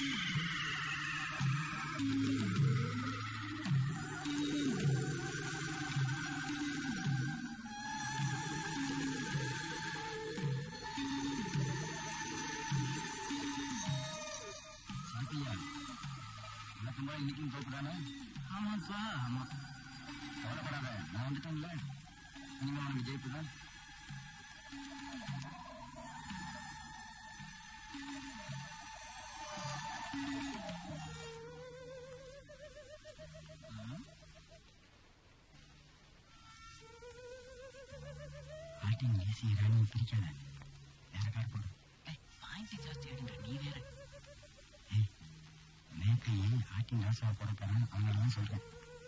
சாப்பியா வழக்கமா இன்னைக்கும் தோப்புதானே ஆமாப்பா ஆமா கவலைப்படாத நான் வந்துட்டேன்ல இனிமே உனக்கு ஜெயிப்பு தான் ஆட்டிங் ஈஸி ரன்னிங் பிடிக்காத வேற கார் போடு பாயிண்ட் ஜாஸ்தி ஆகின்ற நீ வேற ஏய் நேற்று ஆட்டிங் ராசாவை போட போறான் அவனால தான் சொல்றேன்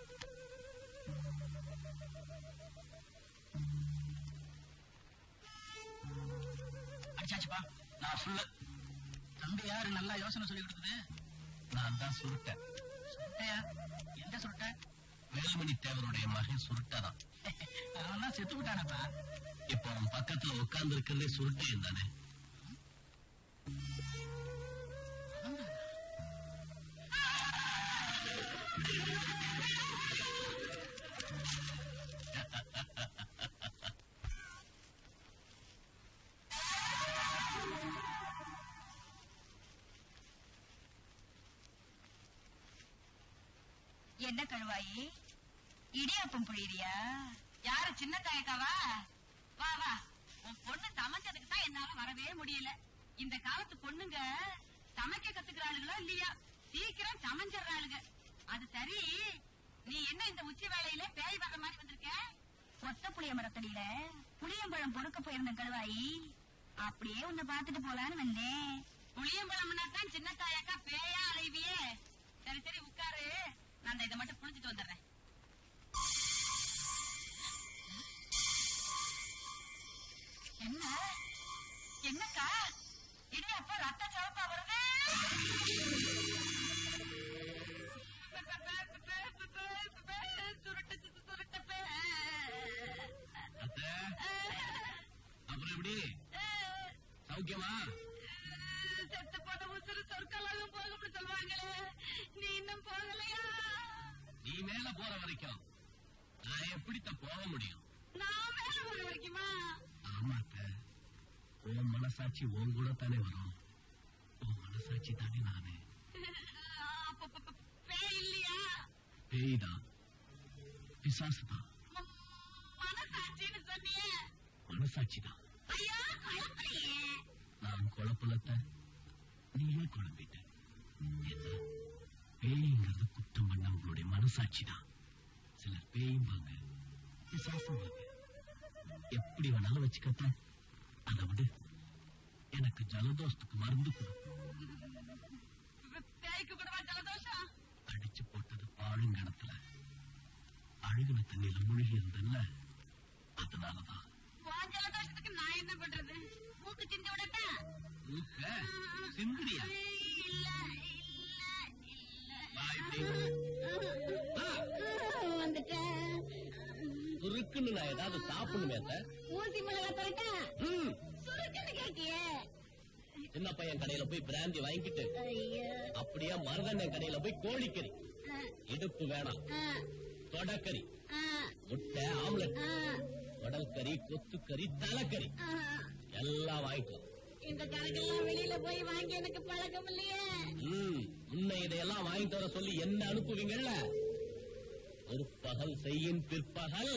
அடிச்சாச்சுப்பா நான் ஃபுல்லு தம்பி யாரு நல்லா யோசனை சொல்லி கொடுக்குது நான் தான் சுருட்டேன் சுருட்டையா எந்த சுருட்டை வேலுமணி தேவருடைய மகன் சுருட்டாதான் அவன் செத்து விட்டானப்பா இப்போ அவன் பக்கத்துல உட்கார்ந்து இருக்கிறதே சுருட்டையன் தானே என்ன கழுவாயி இடியாப்பம் புழியறியா யாரு சின்ன தாயக்காவா வா வா உன் பொண்ணு சமைச்சதுக்கு தான் என்னால வரவே முடியல இந்த காலத்து பொண்ணுங்க சமைக்க கத்துக்கிறாளுங்களோ இல்லையா சீக்கிரம் சமைஞ்சிடுறாளுங்க அது சரி நீ என்ன இந்த உச்சி வேலையில பேய் வர மாதிரி வந்திருக்க ஒத்த புளிய மரத்தடியில புளியம்பழம் பொறுக்க போயிருந்த கழுவாயி அப்படியே உன்னை பாத்துட்டு போலான்னு வந்தேன் புளியம்பழம்னா தான் சின்ன தாயாக்கா பேயா அலைவியே சரி சரி உட்காரு நான் இதை மட்டும் புளிஞ்சிட்டு வந்துடுறேன் என்ன என்னக்கா இடியாப்பா ரத்த சிவப்பா வருது சுருட்டு சுருட்டு அத்தை அப்புறம் எப்படி சௌக்கியமா செத்து போன உசுறு சொற்களாலும் போகும்னு சொல்லுவாங்களே நீ இன்னும் போகலையா நீ மேல போற வரைக்கும் நான் எப்படித்த போக முடியும் நான் மேல போற வரைக்குமா ஆமா அத்தை உன் மனசாட்சி உன் கூட தானே வரும் உன் மனசாட்சி தானே நானு அப்ப, அப்ப, அப்ப, பேய் இல்லையா பேய்தான் பிசாசு தான் ம- மனசாட்சின்னு சொன்னியே மனசாட்சி தான் ஐயா குழப்பலையே நான் குழப்பலத்த நீயே குழம்பிட்ட ஏத்தா, பேய்ங்கிறது குற்றம் பண்ணவங்களுடைய மனசாட்சி தான் சிலர் பேயும்பாங்க பிசாசும்பாங்க எப்படி வேணாலும் வச்சுக்கத்த அதை விடு எனக்கு ஜலதோஷத்துக்கு மருந்து கொடு பேய்க்கு கூடவா ஜலதோஷம் அடிச்சு போட்டது பாழுங்கணத்துல அழுகின தண்ணியில மூழ்கி இருந்தல்ல அதனாலதான் உன் ஜலதோஷத்துக்கு நான் என்ன பண்றது மூக்கு சிந்த விடட்டா சிந்திரியா இல்ல இல்ல இல்ல வா இப்படி வா. வந்துட்டேன் சுருக்குன்னு நான் ஏதாவது சாப்பிடணுமே அத்தை. ஊசி மிளகா தரட்டா ம் சுருக்குன்னு கேக்கியே சின்ன பையன் கடையில போய் பிராந்தி வாங்கிட்டு ஐயோ அப்படியே மருதண்ணன் கடையில போய் கோழிக்கறி ஆ, இடுப்பு வேணாம் ஆ, தொடக்கறி ஆ, முட்டை ஆம்லெட் ஆ, குடல் கறி கொத்துக்கறி தலைக்கறி ஆ. எல்லாம் வாங்கிக்கலாம் இந்த கணக்கெல்லாம் வெளியில போய் வாங்கி எனக்கு பழக்கம் இல்லையே ம் முன்ன இதையெல்லாம் வாங்கிட்டு வர சொல்லி என்ன அனுப்புவீங்கல்ல ஒரு பகல் செய்யும் பிற்பகல்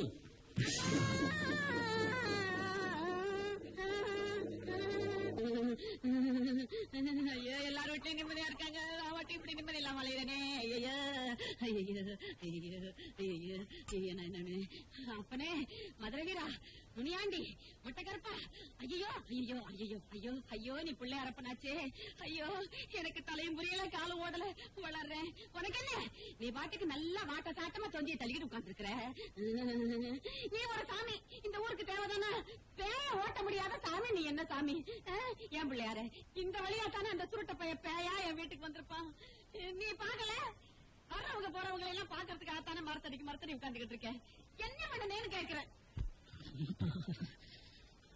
ஐயோ எல்லாரும் வீட்லயும் நிம்மதியா இருக்காங்க நான் மட்டும் இப்படி நிம்மதி இல்லாம அலையிறனே ஐயோ ஐயோ ஐயோ ஐயோ ஐயோ நான் என்னன்னு அப்பனே மதுரை வீரா முனியாண்டி முட்டைக்கருப்பா ஐயோ ஐயோ ஐயோ ஐயோ ஐயோ நீ பிள்ளை அரப்பனாச்சே ஐயோ எனக்கு தலையும் புரியல காலும் ஓடல வளர்றேன் உனக்கு என்ன நீ பாட்டுக்கு நல்லா வாட்ட சாட்டமா தொந்தியை தள்ளிக்கிட்டு உட்கார்ந்துருக்கிற நீ ஒரு சாமி இந்த ஊருக்கு தேவைதானே பேய ஓட்ட முடியாத சாமி நீ என்ன சாமி ஆ? என் பிள்ளையார இந்த வழியா தானே அந்த சுருட்ட பைய பேயா என் வீட்டுக்கு வந்திருப்பான் நீ பாக்கல வர்றவங்க போறவங்க எல்லாம் பாக்குறதுக்காக தானே மரத்தடிக்கு மரத்தடி உட்கார்ந்துகிட்டு இருக்கேன் என்ன பண்ணனேன்னு கேக்குறேன்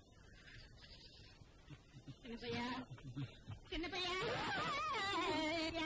சின்ன பையா சின்ன பையா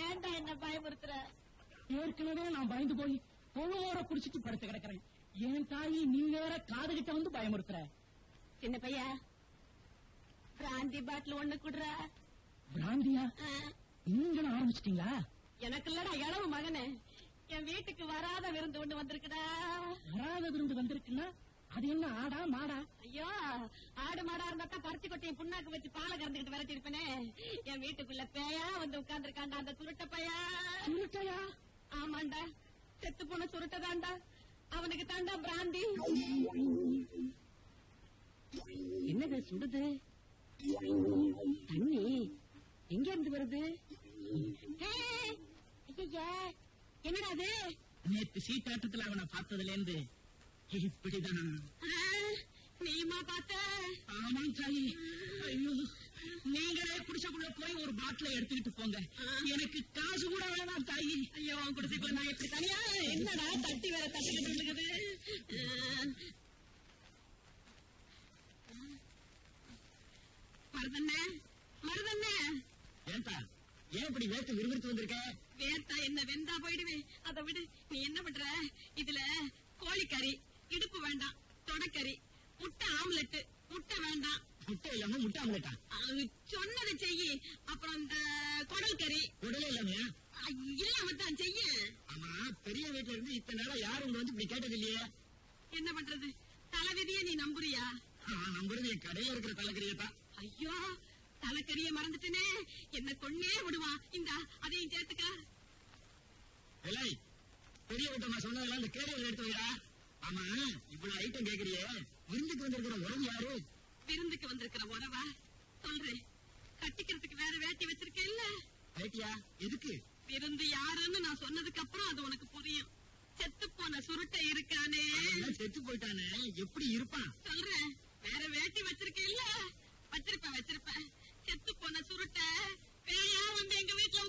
ஏற்கனவே நான் பயந்து போய் பொழுவோட குடிச்சிட்டு படுத்து கிடக்குறேன் என் தாயி நீ வேற காதுகிட்ட வந்து பயமுறுத்துற சின்ன பையா பிராந்தி பாட்டில் ஒண்ணு குடுறா பிராந்தியா ஆ, நீங்களும் ஆரம்பிச்சிட்டீங்களா எனக்கு இல்லடா இளவு மகனே என் வீட்டுக்கு வராத விருந்து ஒண்ணு வந்திருக்குடா வராத விருந்து வந்திருக்குன்னா அது என்ன ஆடா மாடா ஐயோ ஆடு மாடா இருந்தா தான் பறிச்சு கொட்டையை புண்ணாக்கு வச்சு பாலை கறந்துக்கிட்டு விரட்டி இருப்பேனே என் வீட்டுக்குள்ள பேயா வந்து உட்கார்ந்துருக்காண்டா அந்த சுருட்ட பையா சுருட்டையா ஆமாண்டா செத்து போன சுருட்டதாண்டா அவனுக்கு தாண்டா பிராந்தி என்னது சுடுது தண்ணி எங்க இருந்து வருது ஏய், ஐயையே, என்னடா அது நேத்து சீட்டாட்டத்துல அவனை பார்த்ததுல இருந்து இப்படிதான் ஆ, நீயுமா பார்த்த ஆமாம் தாயி ஐயோ நீங்களே குடிசைக்குள்ள போய் ஒரு பாட்டில எடுத்துக்கிட்டு போங்க எனக்கு காசு கூட வேணாம் தாயி ஐயோ உன் குடிசைக்குள்ள நான் எப்படி தனியா என்னடா தட்டி வேற தட்டிக்கிட்டு இருக்குது மருதண்ணே மருதண்ணே ஏன்டா ஏன் இப்படி வேத்து விறுவிறுத்து வந்திருக்க வேர்த்தா என்ன வெந்தா போயிடுவேன் அதை விடு நீ என்ன பண்ற இதுல கோழிக்கறி இடுப்பு வேண்டாம் தொடக்கறி முட்டை ஆம்லெட் முட்டை வேண்டாம் முட்டை இல்லாம முட்டை ஆம்லெட்டா அது சொன்னதை செய்யி அப்புறம் இந்த குடல் கறி உடலே இல்லாமையா இல்லாம தான் செய்ய ஆமா பெரிய வீட்டுல இருந்து இத்தனை நாளா யாரும் உங்களை வந்து இப்படி கேட்டது இல்லையே என்ன பண்றது தலைவிதிய நீ நம்புறியா நான் நம்புறது என் கடையில இருக்கிற தலைக்கறியை தான் ஐயோ தலைக்கறிய மறந்துட்டேனே என்ன கொன்னே விடுவான் இந்தா அதையும் சேர்த்துக்க இல்லை பெரிய வீட்டை நான் சொன்னதெல்லாம் இந்த கேரியர் எடுத்து வைடா ஆமா இவ்வளவு ஐட்டம் கேக்குறியே விருந்துக்கு வந்திருக்கிற உறவு யாரு விருந்துக்கு வந்திருக்கிற உறவா சொல்றேன் கட்டிக்கிறதுக்கு வேற வேட்டி வச்சிருக்கேன் இல்ல ஐட்டியா எதுக்கு விருந்து யாருன்னு நான் சொன்னதுக்கு அப்புறம் அது உனக்கு புரியும் செத்து போன சுருட்டை இருக்கானே எல்லாம் செத்து போயிட்டானே எப்படி இருப்பான் சொல்றேன் வேற வேட்டி வச்சிருக்கேன் இல்ல வச்சிருப்பேன் வச்சிருப்பேன் செத்து போன சுருட்டை பேயா வந்து எங்க வீட்டுல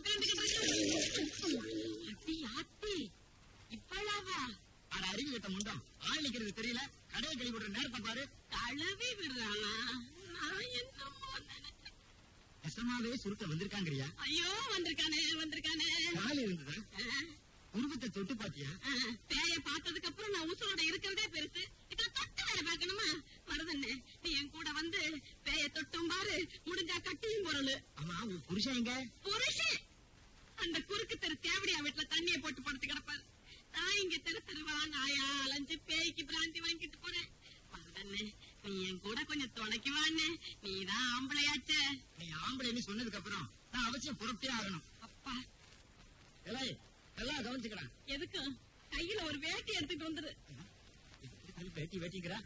உட்கார்ந்து ஆத்தி இவ்வளவா அட அறிவு கிட்ட முண்டம் ஆள் நிக்கிறது தெரியல கடையை கழுவி விடுற நேரத்தை பாரு கழுவி விடுறானா நான் என்னமோ நினைச்சேன் நெசமாவே சுருக்க வந்திருக்காங்கறியா ஐயோ வந்திருக்கானே வந்திருக்கானே கால் இருந்ததா ஆ, உருவத்தை தொட்டு பாத்தியா ஆ, பேய பார்த்ததுக்கு அப்புறம் நான் உசுரோட இருக்கிறதே பெருசு இத தொட்டு வேற பார்க்கணுமா மருதண்ணே நீ என் கூட வந்து பேய தொட்டும் பாரு முடிஞ்சா கட்டியும் பொருள் ஆமா உன் புருஷன் எங்க புருஷன் அந்த குறுக்கு தெரு தேவடியா வீட்டுல தண்ணியை போட்டு படுத்து கிடப்பாரு நான் இங்க தெரு தெருவா நாயா அலைஞ்சு பேய்க்கு பிராந்தி வாங்கிட்டு போறேன் மருதண்ணே நீ என் கூட கொஞ்சம் துணைக்கு வாண்ணே நீதான் ஆம்பளையாச்சே நீ ஆம்பளைன்னு சொன்னதுக்கு அப்புறம் நான் அவசியம் புறப்பட்டே ஆகணும் அப்பா இல்லை எல்லாம் கவனிச்சுக்கலாம் எதுக்கு கையில ஒரு வேட்டி எடுத்துட்டு வந்துரு வேட்டி வேட்டிங்கிறா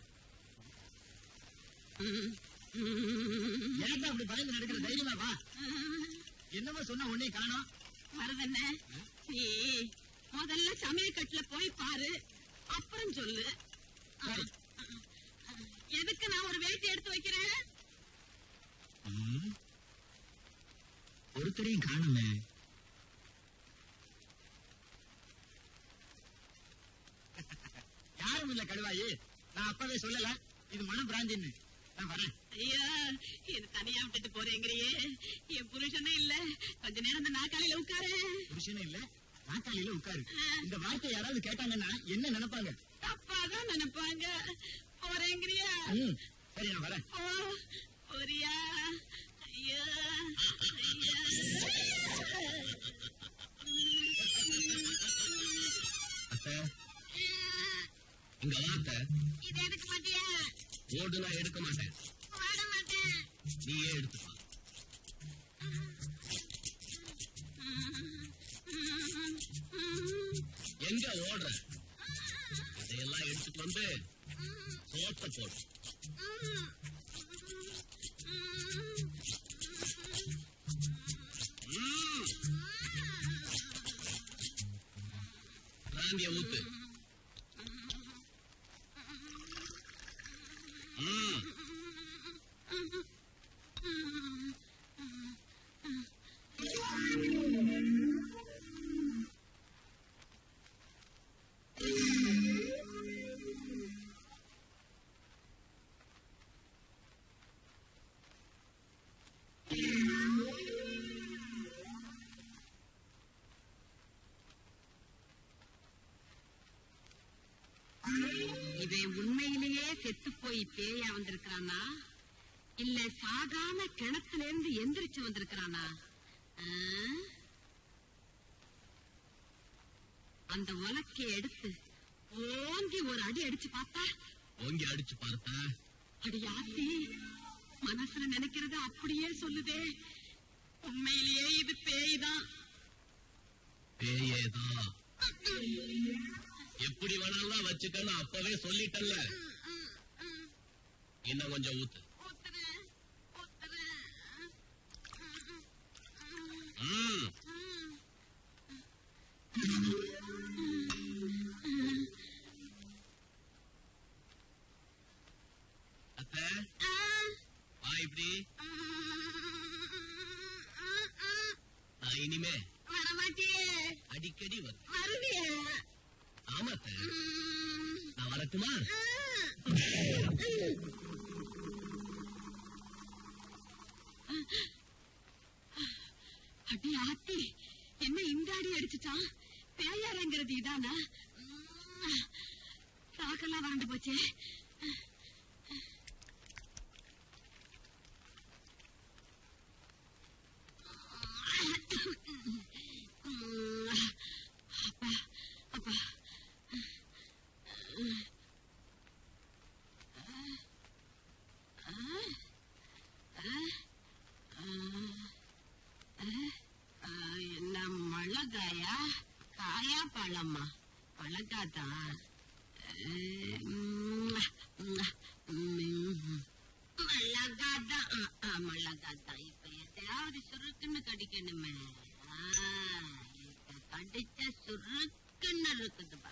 ஏன்டா அப்படி பயந்து நடக்கிற தைரியமா வா என்னமோ சொன்ன உடனே காணோம் மருதண்ணே நீ முதல்ல சமையல் கட்டுல போய் பாரு அப்புறம் சொல்லு சரி. எதுக்கு நான் ஒரு வேட்டி எடுத்து வைக்கிறேன் ம். ஒருத்தரையும் காணுமே யாரும் இல்ல கடுவாயி நான் அப்பவே சொல்லல இது மனம் பிராந்தின்னு நான் வரேன் ஐயா இது தனியா விட்டுட்டு போறேங்கிறியே என் புருஷனே இல்ல கொஞ்ச நேரம் இந்த நாக்காலையில உட்காரு புருஷனே இல்ல நாக்காளியில உட்காரு இந்த வார்த்தை யாராவது கேட்டாங்கன்னா என்ன நினைப்பாங்க தப்பாதான் நினைப்பாங்க போறேங்கிறியா ம், சரி நான் வரேன் போ போறியா ஐயா ஐயா அத்தை இங்க வா அத்தை இது எடுக்க மாட்டியா ஓடு நான் எடுக்க மாட்டேன் வாட மாட்டேன் நீயே எடுத்துப்பா எங்க ஓடுற அதையெல்லாம் எடுத்துட்டு வந்து சோத்த போடு ம். பிராந்திய ஊத்து ம் உண்மையிலேயே செத்து போய் பேயா வந்திருக்கிறானா இல்ல சாகாம கிணத்துல இருந்து எந்திரிச்சு வந்திருக்கிறானா ஆ? அந்த உலக்கைய எடுத்து ஓங்கி ஒரு அடி அடிச்சு பார்த்தா ஓங்கி அடிச்சு பார்த்தா அடியாத்தி மனசுல நினைக்கிறது அப்படியே சொல்லுதே உண்மையிலேயே இது பேய்தான் பேயேதான் எப்படி வேணாலும் வச்சுக்கணும் அப்பவே சொல்லிட்டல்ல இன்னும் கொஞ்சம் ஊத்து ம் அத்தை வா இப்படி நான் இனிமே வரமாட்டியே அடிக்கடி வரும் வருவியே ஆமா அத்தை நான் வரட்டுமா அடி ஆத்தி என்ன இந்த அடி அடிச்சுட்டான் பேயாரங்கிறது இதானா சாக்கெல்லாம் வறண்டு போச்சே அப்பா அப்பா ஆ, என்ன மிளகாயா காயா பழமா மிளகாதான் மிளகாதான் மிளகாதான் இப்ப எதையாவது சுருக்குன்னு கடிக்கணுமே ஆ, இப்ப கடிச்ச சுருக்குன்னு இருக்குதுப்பா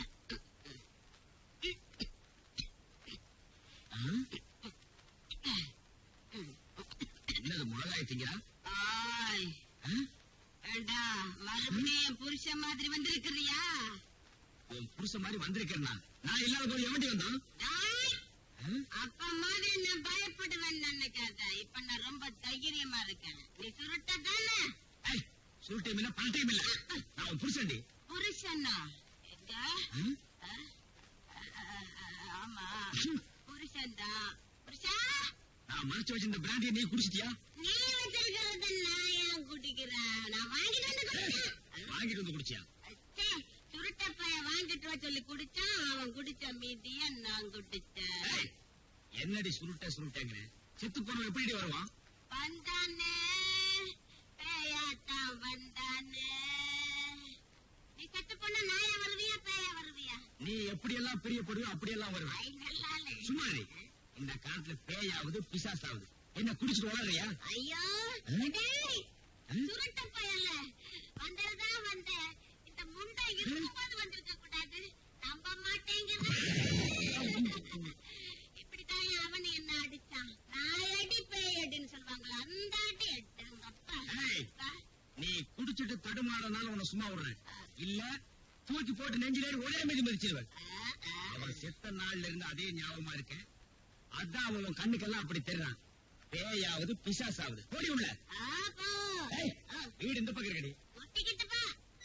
என்னது மிளகாய் திங்கிறா ஆய் ஏண்டா மறுபடியும் புருஷ மாதிரி வந்திருக்கிறியா உன் புருஷன் மாதிரி வந்திருக்கேன் நான் நான் இல்லாத போது எவண்டி வந்தான் டேய், ஆ? அப்ப மாதிரி நான் பயப்படுவேன் நினைக்காத இப்ப நான் ரொம்ப தைரியமா இருக்கேன் நீ சுருட்ட தானே ஏய், சுருட்டையும் இல்ல பல்ட்டையும் இல்ல நான் உன் புருஷன்டி புருஷனா எங்க ம்? ஆ? ஆ, ஆமா புருஷன் தான் புருஷா நான் மறைச்சு வச்சிருந்த பிராண்டியை நீ குடிச்சிட்டியா நீ வச்சிருக்கிறத நான் ஏன் குடிக்கிறேன் நான் வாங்கிட்டு வந்து குடிக்கிறேன் வாங்கிட்டு வந்து குடிச்சியா அச்சே, சுருட்ட பைய வாங்கிட்டு வர சொல்லி குடிச்சான் அவன் குடிச்ச மீதிய நான் குடிச்சேன் ஏய், என்னடி சுருட்ட சுருட்டங்கிற செத்து போனவன் எப்படி வருவான் வந்தானே பேயாட்டம் வந்தானே நீ செத்து போன நாயா வருவியா பேயா வருவியா நீ எப்படி எல்லாம் பிரியப்படுவியோ அப்படியெல்லாம் வருவேன் ஐ நல்லாலே சும்மா இரு. இந்த காலத்துல பேயாவது பிசாசாவது என்ன குடிச்சிட்டு வளர்றியா ஐயோ ஆ? டேய், ஆ? சுருட்ட பயல்ல வந்ததுதான் வந்தேன் இந்த முண்டை இருக்கும்போது வந்திருக்க கூடாது நம்ப மாட்டேங்கிறேன் இப்படித்தான் அவன் என்ன அடிச்சான் நான் அடி பேய் அடின்னு சொல்லுவாங்களா அந்த அடி அடிச்சாங்கப்பா ஏய். நீ குடிச்சிட்டு தடுமாறனால உன்னை சும்மா விடுறேன் இல்ல தூக்கி போட்டு நெஞ்சிலேறி ஒரே மீதி மதிச்சிருவேன் அவன் செத்த நாள்ல இருந்து அதே ஞாபகமா இருக்கு அதான் அவன் உன் கண்ணுக்கெல்லாம் அப்படி தெரிறான் பேயாவது பிசாசாவது போடி உள்ள ஆப்போ ஏய், வீடு இந்த பக்கம் இருக்கடி ஒட்டிக்கிட்டுப்பா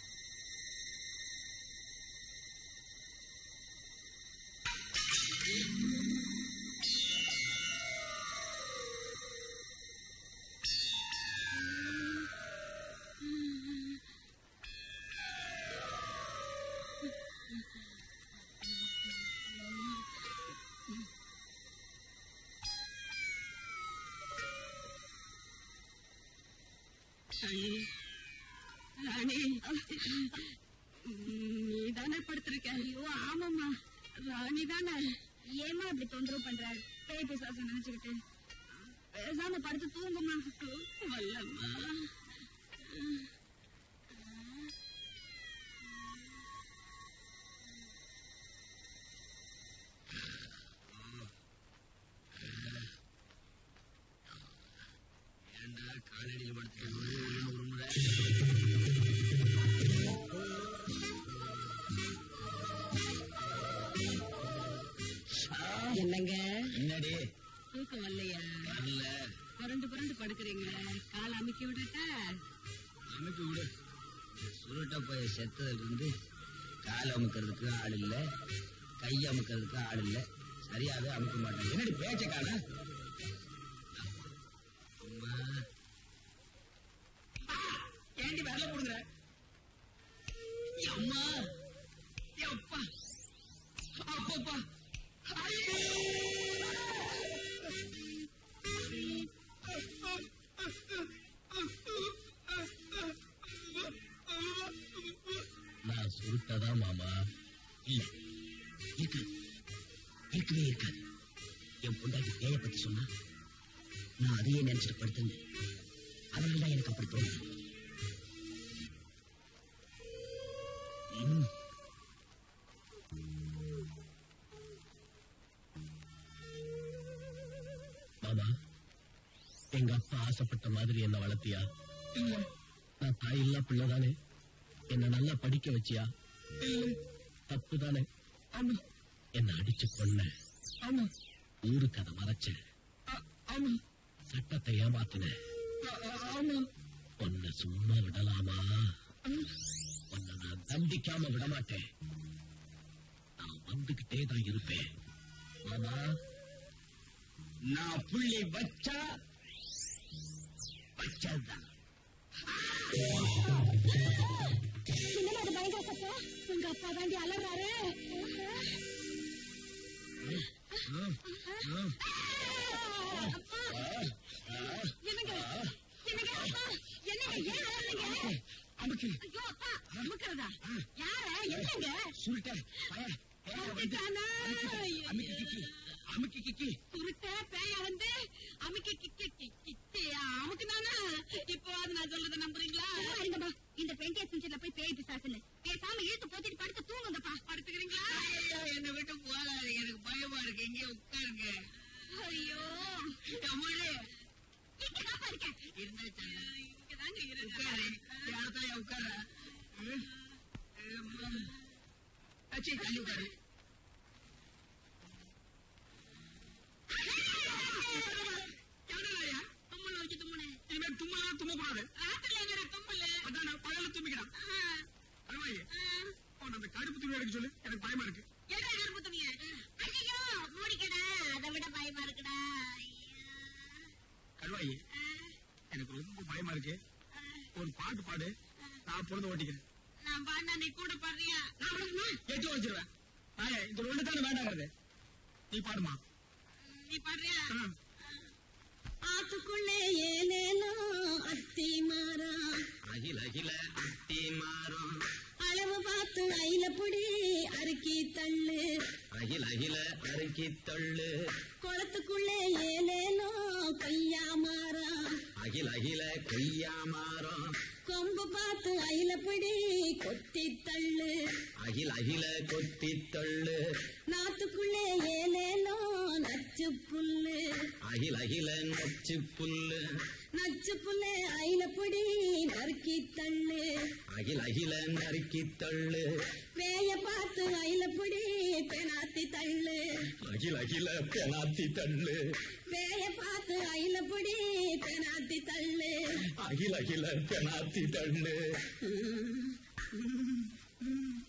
ராணி ராணி நீ தானே படுத்திருக்க ஐயோ ஆமாம்மா ராணி தானே ஏமா இப்படி தொந்தரவு பண்ற பேய் பிசாசம் நினைச்சுக்கிட்டு பேசாம படுத்து தூங்குமா வல்லம்மா ஏண்டா காலடியில் படுத்துட்டு என்னங்க என்னடி தூக்கம் வரலையா வரல புரண்டு புரண்டு படுக்கிறீங்களே கால் அமுக்கி விடட்டா அமைப்பு விடு சுருட்ட போய் செத்ததுல இருந்து கால் அமுக்கிறதுக்கு ஆள் இல்ல கை அமுக்கிறதுக்கு ஆள் இல்ல சரியாவே அமுக்க மாட்டேன் என்னடி பேச்ச காண ஏண்டி வரல போடுங்க அம்மா அப்பா அப்பப்பா நான் சுருட்டதான் மாமா இல்ல இருக்காது இருக்கவே இருக்காது என் பொண்டாட்டி பேய பத்தி சொன்னா நான் அதையே நினைச்சிட்டு படுத்துங்க அதனாலதான் எனக்கு அப்படி தோணுது ம். மாமா எங்க அப்பா ஆசைப்பட்ட மாதிரி என்ன வளர்த்தியா நான் தாய் இல்லா பிள்ளைதானே என்ன நல்லா படிக்க வச்சியா தப்பு தானே என்ன அடிச்சு கொன்ன ஊருக்கு அதை மறைச்ச சட்டத்தை ஏமாத்தின உன்னை சும்மா விடலாமா உன்னை நான் தண்டிக்காம விட மாட்டேன் நான் வந்துகிட்டே தான் இருப்பேன் மாமா நான் புள்ளி வச்சா வச்சதுதான் என்னடா அது பயங்கர சத்தம் உங்க அப்பா தாண்டி அலறாரு என்னங்க என்னங்க அப்பா என்னங்க ஏன் அலறீங்க அமுக்கு ஐயோ அப்பா அமுக்கிறதா யார என்னங்க சுருட்ட பய பேய வந்து சுருட்டானா? அமுக்கி கிக்கி அமுக்கி கிக்கி சுருட்ட பேய வந்து அமுக்கி கிக்கி கிக்கி அமுக்குனானா இப்போ அது நான் சொல்றத நம்புறீங்களா இருங்கப்பா இந்த பெயிண்டியா செஞ்சர்ல போய் பேய் பிசாசுன்னு பேசாம இழுத்து போத்திட்டு படுத்து தூங்குங்கப்பா படுத்துக்கிறீங்களா என்னை விட்டு போகாது எனக்கு பயமா இருக்கு எங்கே உட்காருங்க ஐயோ அம்மாளே இங்கதாப்பா இருக்கேன் இருந்தா இங்கதாங்க உட்காரு இருக்கேன் இடத்துல உட்கார அச்சி தள்ளி உட்காரு எவ்வளவுயா? தும்மல் வச்சு தும்முனேன் இனிமே தும்மலாம் தும்மக்கூடாது ராத்திரில எங்கடா தும்மல் அதான் நான் பகல தும்பிக்கிறான் பரவாயில்லையே உன் அந்த கருப்பு துணி எடுக்க சொல்லு எனக்கு பயமா இருக்கு என்ன கருப்பு துணிய ஐயோ மூடிக்கடா அதை விட பயமா இருக்குடா கருவாயி எனக்கு ரொம்ப பயமா இருக்கு ஒரு பாட்டு பாடு நான் பொழுது ஓட்டிக்கிறேன் நான் பாண்டா நீ கூட பாடுறியா எட்டு வச்சிருவேன் நாயே இந்த ஒண்ணு தானே வேண்டாங்கிறது நீ பாடுமா நீ பாடுறியா ஆ. ஆத்துக்குள்ளே ஏலேலோ அத்தி மாறா அகில அகில அத்தி மாறும் அளவு பார்த்து ஐல புடி அறுக்கி தள்ளு அகில அகில அருக்கி தள்ளு குளத்துக்குள்ளே ஏலேலோ கொய்யா மாறா அகில அகில கொய்யா மாறும் கொம்பு பார்த்து ஐல பிடி கொத்தி தள்ளு அகில அகில கொத்தி தள்ளு நாத்துக்குள்ளே ஏலேலோ நச்சு புல்லு அகில அகில நச்சு புல்லு நச்சு புல்லே ஐல பிடி நறுக்கி தள்ளு அகில அகில நறுக்கி தள்ளு பேய பார்த்து ஐல பிடி பெனாத்தி தள்ளு அகில அகில பெனாத்தி தள்ளு பேய பார்த்து ஐல பிடி பெனாத்தி தள்ளு அகில அகில பெனாத்தி தள்ளு ம், ம், ம்.